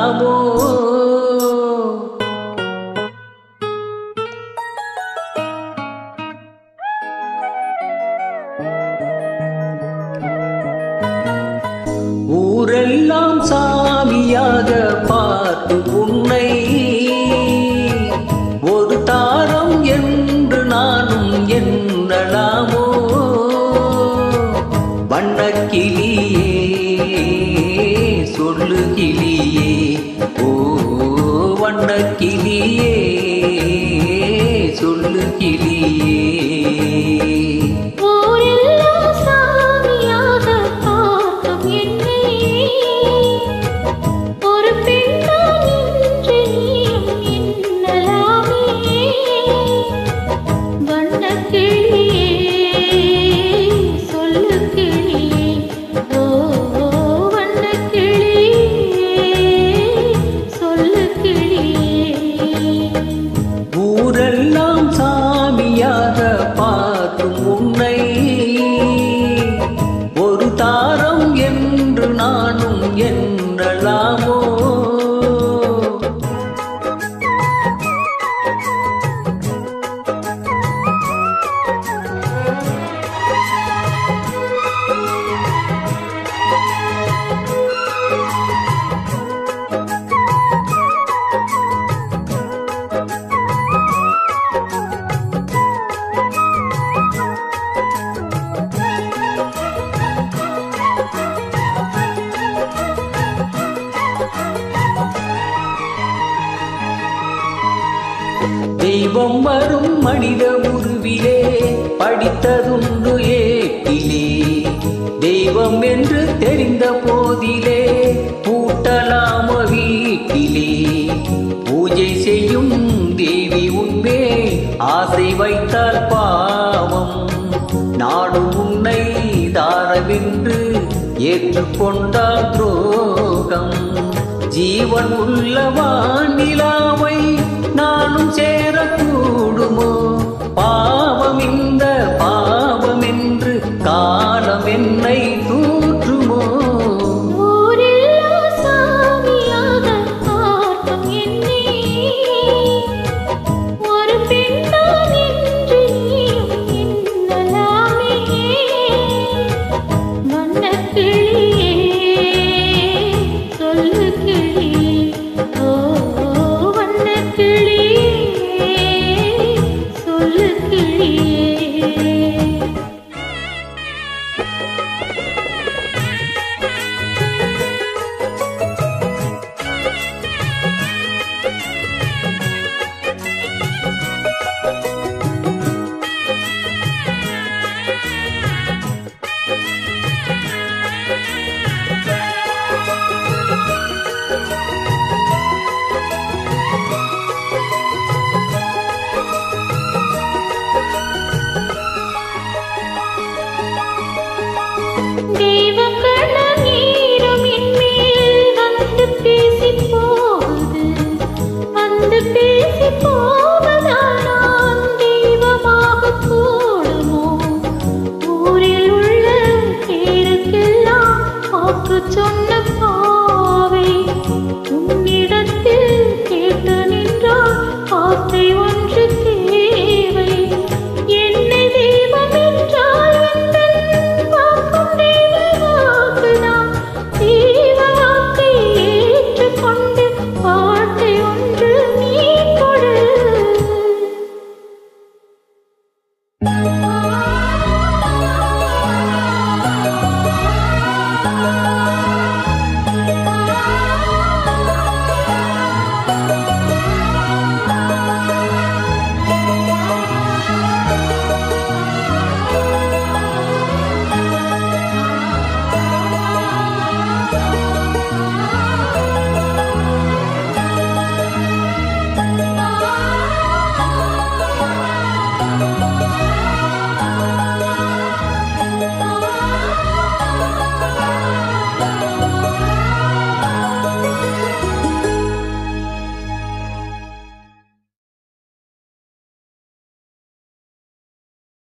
எண்ணலாமோ ஊரெல்லாம் சாமியாக பார்த்து உன்னை ஒரு தாரம் என்று நானும் எண்ணலாமோ வண்ணக்கிளியே சொல்லு கிளியே ஓ வண்ணக்கிளியே சொல்லு கிளியே ஊரெல்லாம் சாமியாக பார்க்கும் என்னை ஒரு பெண்ணால் இன்று நீயும் எண்ணலாமே வண்ணக்கிளியே சொல்லு கிளியே ஓ வண்ணக்கிளியே சொல்லு கிளியே ஊரெல்லாம் சாமியாக பார்க்கும் உன்னை ஒரு தாரம் என்று நானும் எண்ணலாமோ தெய்வம் வரும் மனித உருவிலே படித்ததுண்டு ஏட்டிலே தெய்வம் என்று தெரிந்த போதிலே பூட்டலாம வீட்டிலே பூஜை செய்யும் தேவி உண்மே ஆசை வைத்தால் பாவம் நாடு உன்னை தாரவென்று ஏற்றுக்கொண்டால் துரோகம் ஜீவன் உள்ளவான் நிலாவை